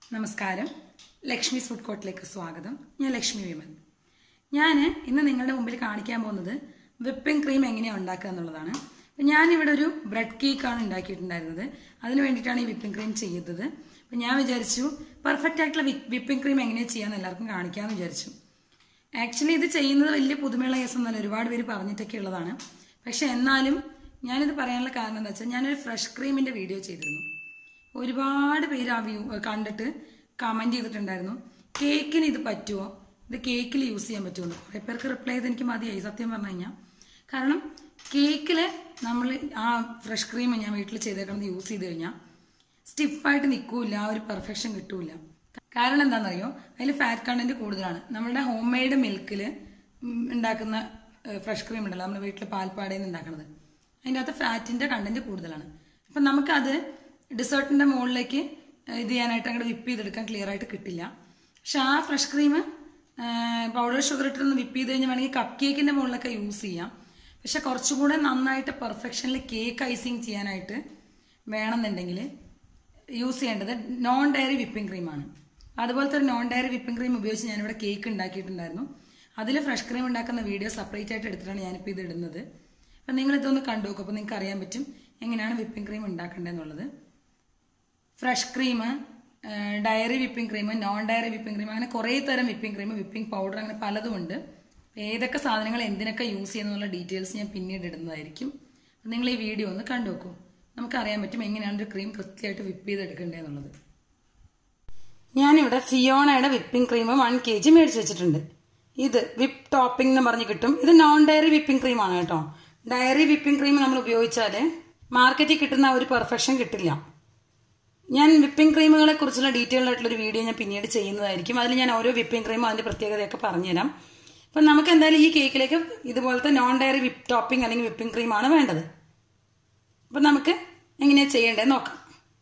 നമസ്കാരം ലക്ഷ്മി ഫുഡ് കോർട്ടിലേക്ക് സ്വാഗതം ഞാൻ ലക്ഷ്മി വിമൻ ഞാൻ ഇന്ന് നിങ്ങളുടെ മുമ്പിൽ കാണിക്കാൻ പോകുന്നത് വിപ്പിംഗ് ക്രീം എങ്ങനെയാണ് ഉണ്ടാക്കുക എന്നുള്ളതാണ് അപ്പം ഞാനിവിടെ ഒരു ബ്രെഡ് കേക്കാണ് ഉണ്ടാക്കിയിട്ടുണ്ടായിരുന്നത് അതിന് വേണ്ടിയിട്ടാണ് ഈ വിപ്പിംഗ് ക്രീം ചെയ്തത് അപ്പം ഞാൻ വിചാരിച്ചു പെർഫെക്റ്റ് ആയിട്ടുള്ള വിപ്പിംഗ് ക്രീം എങ്ങനെയാണ് ചെയ്യാമെന്ന് എല്ലാവർക്കും കാണിക്കാമെന്ന് വിചാരിച്ചു ആക്ച്വലി ഇത് ചെയ്യുന്നത് വലിയ പുതുമയുള്ള കേസൊന്നുമല്ല ഒരുപാട് പേര് പറഞ്ഞിട്ടൊക്കെ ഉള്ളതാണ് പക്ഷെ എന്നാലും ഞാനിത് പറയാനുള്ള കാരണം എന്താ വെച്ചാൽ ഞാനൊരു ഫ്രഷ് ക്രീമിന്റെ വീഡിയോ ചെയ്തിരുന്നു ഒരുപാട് പേര് ആ വ്യൂ കണ്ടിട്ട് കമന്റ് ചെയ്തിട്ടുണ്ടായിരുന്നു കേക്കിന് ഇത് പറ്റുമോ ഇത് കേക്കിൽ യൂസ് ചെയ്യാൻ പറ്റുമോ കുറേ പേർക്ക് റിപ്ലൈ ചെയ്ത് എനിക്ക് മതിയായി സത്യം പറഞ്ഞു കഴിഞ്ഞാൽ കാരണം കേക്കിൽ നമ്മൾ ആ ഫ്രഷ് ക്രീം ഞാൻ വീട്ടിൽ ചെയ്തേക്കുന്നത് യൂസ് ചെയ്ത് കഴിഞ്ഞാൽ സ്റ്റിഫായിട്ട് നിൽക്കൂല ആ ഒരു പെർഫെക്ഷൻ കിട്ടൂല കാരണം എന്താണെന്നറിയോ അതിൽ ഫാറ്റ് കണ്ടന്റ് കൂടുതലാണ് നമ്മുടെ ഹോം മെയ്ഡ് മിൽക്കിൽ ഉണ്ടാക്കുന്ന ഫ്രഷ് ക്രീം ഉണ്ടല്ലോ നമ്മുടെ വീട്ടിൽ പാൽപ്പാടയിൽ നിന്ന് ഉണ്ടാക്കുന്നത് അതിൻ്റെ അകത്ത് ഫാറ്റിന്റെ കണ്ടന്റ് കൂടുതലാണ് അപ്പം നമുക്കത് ഡിസേർട്ടിന്റെ മുകളിലേക്ക് ഇത് ചെയ്യാനായിട്ട് അങ്ങോട്ട് വിപ്പ് ചെയ്തെടുക്കാൻ ക്ലിയർ ആയിട്ട് കിട്ടില്ല പക്ഷെ ആ ഫ്രഷ് ക്രീം പൗഡർ ഷുഗർ ഇട്ടൊന്ന് വിപ്പ് ചെയ്ത് കഴിഞ്ഞാൽ വേണമെങ്കിൽ കപ്പ് കേക്കിന്റെ മുകളിലൊക്കെ യൂസ് ചെയ്യാം പക്ഷെ കുറച്ചുകൂടെ നന്നായിട്ട് പെർഫെക്ഷനിൽ കേക്ക് ഐസിങ് ചെയ്യാനായിട്ട് വേണമെന്നുണ്ടെങ്കിൽ യൂസ് ചെയ്യേണ്ടത് നോൺ ഡയറി വിപ്പിംഗ് ക്രീമാണ് അതുപോലത്തെ ഒരു നോൺ ഡയറി വിപ്പിംഗ് ക്രീം ഉപയോഗിച്ച് ഞാനിവിടെ കേക്ക് ഉണ്ടാക്കിയിട്ടുണ്ടായിരുന്നു അതിൽ ഫ്രഷ് ക്രീം ഉണ്ടാക്കുന്ന വീഡിയോ സെപ്പറേറ്റ് ആയിട്ട് എടുത്തിട്ടാണ് ഞാനിപ്പോൾ ഇത് ഇടുന്നത് അപ്പം നിങ്ങൾ ഇതൊന്ന് കണ്ടു നോക്കും അപ്പോൾ നിങ്ങൾക്ക് അറിയാൻ പറ്റും എങ്ങനെയാണ് വിപ്പിംഗ് ക്രീം ഉണ്ടാക്കേണ്ടതെന്നുള്ളത് fresh cream dairy whipping cream non dairy whipping cream അങ്ങനെ കുറേ തരം വിപ്പിംഗ് ക്രീം വിപ്പിംഗ് പൗഡർ അങ്ങനെ പലതും ഉണ്ട് ഏതൊക്കെ സാധനങ്ങൾ എന്തിനൊക്കെ യൂസ് ചെയ്യുന്നുള്ള ഡീറ്റെയിൽസ് ഞാൻ പിന്നീട് ഇടുന്നതായിരിക്കും അപ്പം നിങ്ങൾ ഈ വീഡിയോ ഒന്ന് കണ്ടു നോക്കൂ നമുക്കറിയാൻ പറ്റും എങ്ങനെയാണ് ഒരു ക്രീം കൃത്യമായിട്ട് വിപ്പ് ചെയ്തെടുക്കേണ്ടതെന്നുള്ളത് ഞാനിവിടെ ഫിയോണയുടെ whipping cream one K G മേടിച്ച് വെച്ചിട്ടുണ്ട് ഇത് വിപ്പ് ടോപ്പിംഗ് എന്ന് പറഞ്ഞ് കിട്ടും ഇത് നോൺ ഡയറി വിപ്പിംഗ് ക്രീം ആണ് കേട്ടോ ഡയറി വിപ്പിംഗ് ക്രീം നമ്മൾ ഉപയോഗിച്ചാൽ മാർക്കറ്റിൽ കിട്ടുന്ന ഒരു പെർഫെക്ഷൻ കിട്ടില്ല ഞാൻ വിപ്പിംഗ് ക്രീമുകളെ കുറിച്ചുള്ള ഡീറ്റെയിൽഡ് ആയിട്ടുള്ള ഒരു വീഡിയോ ഞാൻ പിന്നീട് ചെയ്യുന്നതായിരിക്കും അതിൽ ഞാൻ ഓരോ വിപ്പിംഗ് ക്രീമും അതിന്റെ പ്രത്യേകതയൊക്കെ പറഞ്ഞുതരാം അപ്പം നമുക്ക് എന്തായാലും ഈ കേക്കിലേക്ക് ഇതുപോലത്തെ നോൺ ഡയറി വിപ്പ് ടോപ്പിംഗ് അല്ലെങ്കിൽ വിപ്പിംഗ് ക്രീമാണ് വേണ്ടത് അപ്പം നമുക്ക് എങ്ങനെയാണ് ചെയ്യേണ്ടത് നോക്കാം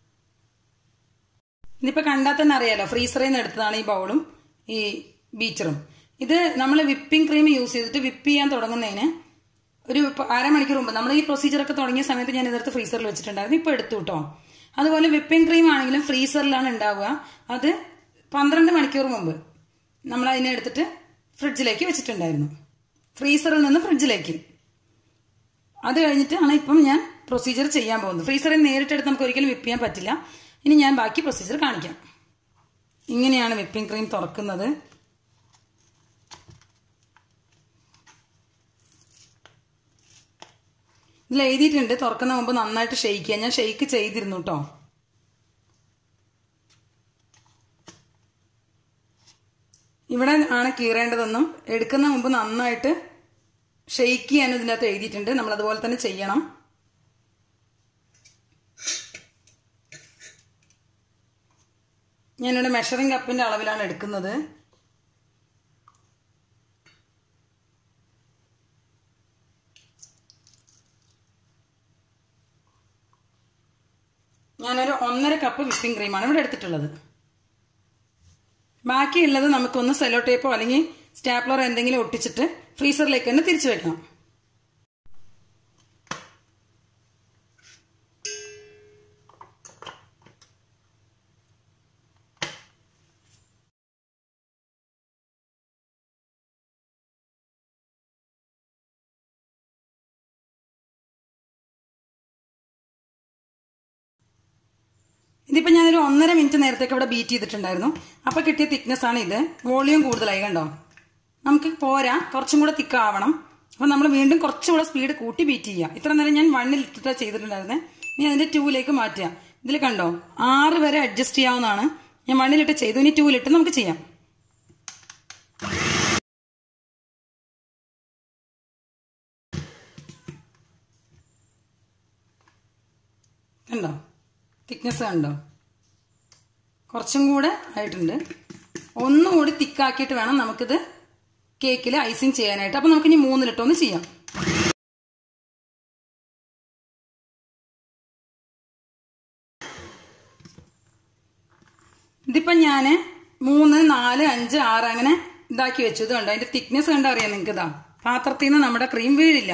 ഇതിപ്പോൾ കണ്ടാൽ തന്നെ അറിയാലോ ഫ്രീസറിൽ നിന്ന് എടുത്തതാണ് ഈ ബൗളും ഈ ബീച്ചറും ഇത് നമ്മൾ വിപ്പിംഗ് ക്രീം യൂസ് ചെയ്തിട്ട് വിപ്പ് ചെയ്യാൻ തുടങ്ങുന്നതിന് ഒരു അരമണിക്കൂർ മുമ്പ് നമ്മൾ ഈ പ്രൊസീജിയർ ഒക്കെ തുടങ്ങിയ സമയത്ത് ഞാൻ ഇതെടുത്ത് ഫ്രീസറിൽ വെച്ചിട്ടുണ്ടായിരുന്നു ഇപ്പോൾ എടുത്തു കേട്ടോ അതുപോലെ വിപ്പിംഗ് ക്രീം ആണെങ്കിലും ഫ്രീസറിലാണ് ഉണ്ടാവുക അത് പന്ത്രണ്ട് മണിക്കൂർ മുമ്പ് നമ്മൾ അതിനെ എടുത്തിട്ട് ഫ്രിഡ്ജിലേക്ക് വെച്ചിട്ടുണ്ടായിരുന്നു ഫ്രീസറിൽ നിന്ന് ഫ്രിഡ്ജിലേക്ക് അത് കഴിഞ്ഞിട്ടാണ് ഇപ്പം ഞാൻ പ്രൊസീജിയർ ചെയ്യാൻ പോകുന്നത് ഫ്രീസറിൽ നേരിട്ടെടുത്ത് നമുക്ക് ഒരിക്കലും വിപ്പ് ചെയ്യാൻ പറ്റില്ല ഇനി ഞാൻ ബാക്കി പ്രൊസീജിയർ കാണിക്കാം ഇങ്ങനെയാണ് വിപ്പിംഗ് ക്രീം തുറക്കുന്നത് ഇതിൽ എഴുതിയിട്ടുണ്ട് തുറക്കുന്ന മുമ്പ് നന്നായിട്ട് ഷെയ്ക്ക് ചെയ്യാം ഞാൻ ഷെയ്ക്ക് ചെയ്തിരുന്നു കേട്ടോ ഇവിടെ ആണ് കീറേണ്ടതെന്നും എടുക്കുന്ന മുമ്പ് നന്നായിട്ട് ഷെയ്ക്ക് ചെയ്യാൻ ഇതിനകത്ത് എഴുതിയിട്ടുണ്ട് നമ്മൾ അതുപോലെ തന്നെ ചെയ്യണം ഞാനിവിടെ മെഷറിംഗ് കപ്പിന്റെ അളവിലാണ് എടുക്കുന്നത് ഞാനൊരു ഒന്നര കപ്പ് വിപ്പിംഗ് ക്രീമാണ് ഇവിടെ എടുത്തിട്ടുള്ളത് ബാക്കിയുള്ളത് നമുക്കൊന്ന് സെലോ ടേപ്പോ അല്ലെങ്കിൽ സ്റ്റാപ്ലറോ എന്തെങ്കിലും ഒട്ടിച്ചിട്ട് ഫ്രീസറിലേക്ക് തന്നെ തിരിച്ചു വെക്കണം ഇതിപ്പോൾ ഞാനൊരു ഒന്നര മിനിറ്റ് നേരത്തേക്ക് ഇവിടെ ബീറ്റ് ചെയ്തിട്ടുണ്ടായിരുന്നു അപ്പോൾ കിട്ടിയ തിക്നെസ് ആണ് ഇത് വോളിയം കൂടുതലായി കണ്ടോ നമുക്ക് പോരാ കുറച്ചും കൂടെ തിക്കാവണം അപ്പോൾ നമ്മൾ വീണ്ടും കുറച്ചുകൂടെ സ്പീഡ് കൂട്ടി ബീറ്റ് ചെയ്യുക ഇത്ര നേരം ഞാൻ വണ്ണിൽ ഇട്ടിട്ടാണ് ചെയ്തിട്ടുണ്ടായിരുന്നത് ഇനി അതിൻ്റെ ടൂവിലേക്ക് മാറ്റുക ഇതിൽ കണ്ടോ ആറ് വരെ അഡ്ജസ്റ്റ് ചെയ്യാവുന്നതാണ് ഞാൻ വണ്ണിലിട്ട് ചെയ്തു ഇനി ടൂവിലിട്ട് നമുക്ക് ചെയ്യാം കണ്ടോ തിക്നെസ് കണ്ടോ കുറച്ചും കൂടെ ആയിട്ടുണ്ട് ഒന്നുകൂടി തിക്കാക്കിയിട്ട് വേണം നമുക്കിത് കേക്കിൽ ഐസിങ് ചെയ്യാനായിട്ട് അപ്പം നമുക്കിനി മൂന്നിലിട്ടൊന്ന് ചെയ്യാം ഇതിപ്പം ഞാൻ മൂന്ന് നാല് അഞ്ച് ആറ് അങ്ങനെ ഇതാക്കി വെച്ചു ഇത് കണ്ടോ അതിന്റെ തിക്നെസ് കണ്ടോ അറിയാം നിങ്ങൾക്ക് ഇതാ പാത്രത്തിൽ നിന്ന് നമ്മുടെ ക്രീം വീഴില്ല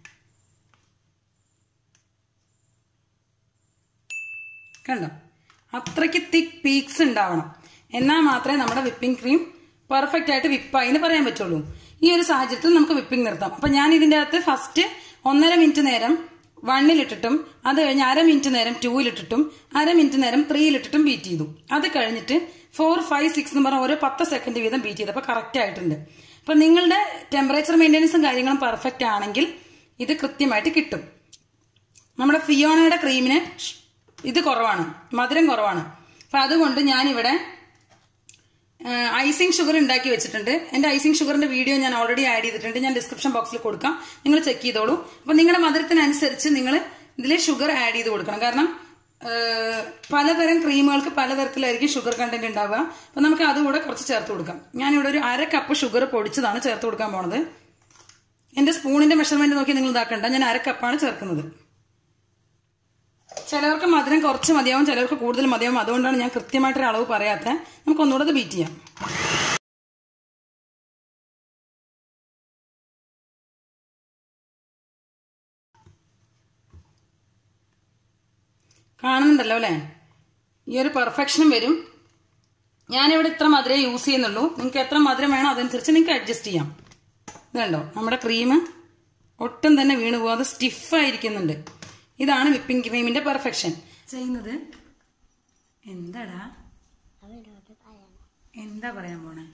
കണ്ടോ അത്രയ്ക്ക് തിക്ക് പീക്സ് ഉണ്ടാവണം എന്നാൽ മാത്രമേ നമ്മുടെ വിപ്പിംഗ് ക്രീം പെർഫെക്റ്റ് ആയിട്ട് വിപ്പായി എന്ന് പറയാൻ പറ്റുള്ളൂ ഈ ഒരു സാഹചര്യത്തിൽ നമുക്ക് വിപ്പിംഗ് നിർത്താം അപ്പൊ ഞാൻ ഇതിന്റെ അകത്ത് ഫസ്റ്റ് ഒന്നര മിനിറ്റ് നേരം വണ്ണിലിട്ടിട്ടും അത് കഴിഞ്ഞ് അര മിനിറ്റ് നേരം ടൂവിലിട്ടിട്ടും അര മിനിറ്റ് നേരം ത്രീയിലിട്ടിട്ടും ബീറ്റ് ചെയ്തു അത് കഴിഞ്ഞിട്ട് ഫോർ ഫൈവ് സിക്സ് എന്ന് പറഞ്ഞ ഓരോ പത്ത് സെക്കൻഡ് വീതം ബീറ്റ് ചെയ്തപ്പോൾ കറക്റ്റ് ആയിട്ടുണ്ട് അപ്പൊ നിങ്ങളുടെ ടെമ്പറേച്ചർ മെയിൻ്റെനൻസും കാര്യങ്ങളും പെർഫെക്റ്റ് ആണെങ്കിൽ ഇത് കൃത്യമായിട്ട് കിട്ടും നമ്മുടെ ഫിയോണയുടെ ക്രീമിന് ഷ്- ഇത് കുറവാണ് മധുരം കുറവാണ് അപ്പൊ അതുകൊണ്ട് ഞാനിവിടെ ഐസിങ് ഷുഗർ ഉണ്ടാക്കി വെച്ചിട്ടുണ്ട് എന്റെ ഐസിങ് ഷുഗറിന്റെ വീഡിയോ ഞാൻ ഓൾറെഡി ആഡ് ചെയ്തിട്ടുണ്ട് ഞാൻ ഡിസ്ക്രിപ്ഷൻ ബോക്സിൽ കൊടുക്കാം നിങ്ങൾ ചെക്ക് ചെയ്തോളൂ അപ്പൊ നിങ്ങളുടെ മധുരത്തിനനുസരിച്ച് നിങ്ങൾ ഇതിൽ ഷുഗർ ആഡ് ചെയ്ത് കൊടുക്കണം കാരണം ആ, പലതരം ക്രീമുകൾക്ക് പലതരത്തിലായിരിക്കും ഷുഗർ കണ്ടന്റ് ഉണ്ടാവുക അപ്പൊ നമുക്ക് അതുകൂടെ കുറച്ച് ചേർത്ത് കൊടുക്കാം ഞാനിവിടെ ഒരു അര കപ്പ് ഷുഗർ പൊടിച്ചതാണ് ചേർത്ത് കൊടുക്കാൻ പോണത് എന്റെ സ്പൂണിന്റെ മെഷർമെന്റ് നോക്കി നിങ്ങൾ ഇതാക്കണ്ട ഞാൻ അര കപ്പാണ് ചേർക്കുന്നത് ചിലവർക്ക് മധുരം കുറച്ച് മതിയാവും ചിലവർക്ക് കൂടുതൽ മതിയാവും അതുകൊണ്ടാണ് ഞാൻ കൃത്യമായിട്ടൊരു അളവ് പറയാത്തത് നമുക്ക് ഒന്നുകൂടെ അത് ബീറ്റ് ചെയ്യാം കാണുന്നുണ്ടല്ലോ അല്ലേ ഈ ഒരു പെർഫെക്ഷനും വരും ഞാനിവിടെ ഇത്ര മധുരം യൂസ് ചെയ്യുന്നുള്ളൂ നിങ്ങൾക്ക് എത്ര മധുരം വേണോ അതനുസരിച്ച് നിങ്ങൾക്ക് അഡ്ജസ്റ്റ് ചെയ്യാം ഇതുണ്ടോ നമ്മുടെ ക്രീം ഒട്ടും തന്നെ വീണു പോകാതെ സ്റ്റിഫായിരിക്കുന്നുണ്ട് ഇതാണ് വിപ്പിംഗ് ക്രീമിന്റെ പെർഫെക്ഷൻ ചെയ്യുന്നത് എന്താടാ അവരോട് പറയണം എന്താ പറയാൻ പോണേ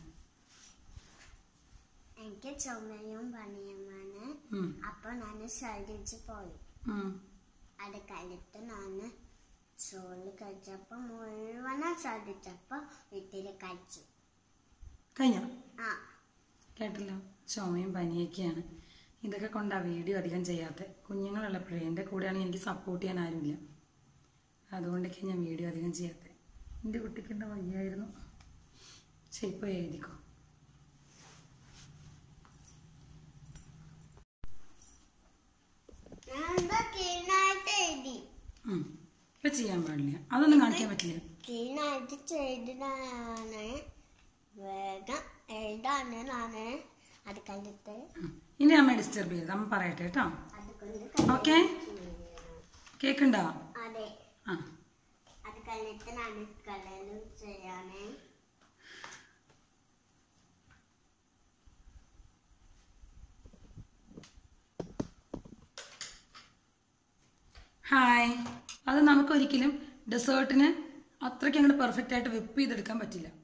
എനിക്ക് ചുമയും പണിയുമാണ് ഉം, അപ്പൊ ഞാൻ ശ്രദ്ധിച്ചു പോയി ഉം. അത് കഴുത്ത് ഞാൻ ചോറ് കഴിച്ചപ്പോ മുഴുവനും ശ്രദ്ധിച്ചപ്പോ വീട്ടില് കഴിച്ചു കഴിഞ്ഞോ ആ കേട്ടല്ലോ ചുമയും പനിയൊക്കെയാണ് ഇതൊക്കെ കൊണ്ടാ വീഡിയോ അധികം ചെയ്യാത്ത കുഞ്ഞുങ്ങളുള്ളപ്പോഴേ എൻ്റെ കൂടെയാണെങ്കിൽ എനിക്ക് സപ്പോർട്ട് ചെയ്യാൻ ആരുമില്ല അതുകൊണ്ടൊക്കെ ഞാൻ വീഡിയോ അധികം ചെയ്യാത്ത എൻ്റെ കുട്ടിക്ക് എന്താ വയ്യായിരുന്നു ശരി ഇപ്പോൾ എഴുതിക്കോ ഞാൻ എന്താ ക്ലീനായിട്ട് എഴുതി ഉം. ഇപ്പൊ ചെയ്യാൻ പാടില്ല അതൊന്നും കാണിക്കാൻ പറ്റില്ല ക്ലീനായിട്ട് ചെയ്തതാണ് വേഗം എഴുതാന് ഞാന് അത് കണ്ടിട്ട് ഉം. ഇനി അമ്മ ഡിസ്റ്റർബ് ചെയ്ത് അമ്മ പറയട്ടെ കേട്ടോ അതുകൊണ്ട് ഓക്കെ കേക്കുണ്ടോ അതെ ആ അത് കണ്ടിട്ട് ഞാൻ കളർ ചെയ്യാനേ ഹായ് അത് നമുക്കൊരിക്കലും ഡെസേർട്ടിന് അത്രയ്ക്ക് അങ്ങോട്ട് പെർഫെക്റ്റ് ആയിട്ട് വിപ്പ് ചെയ്തെടുക്കാൻ പറ്റില്ല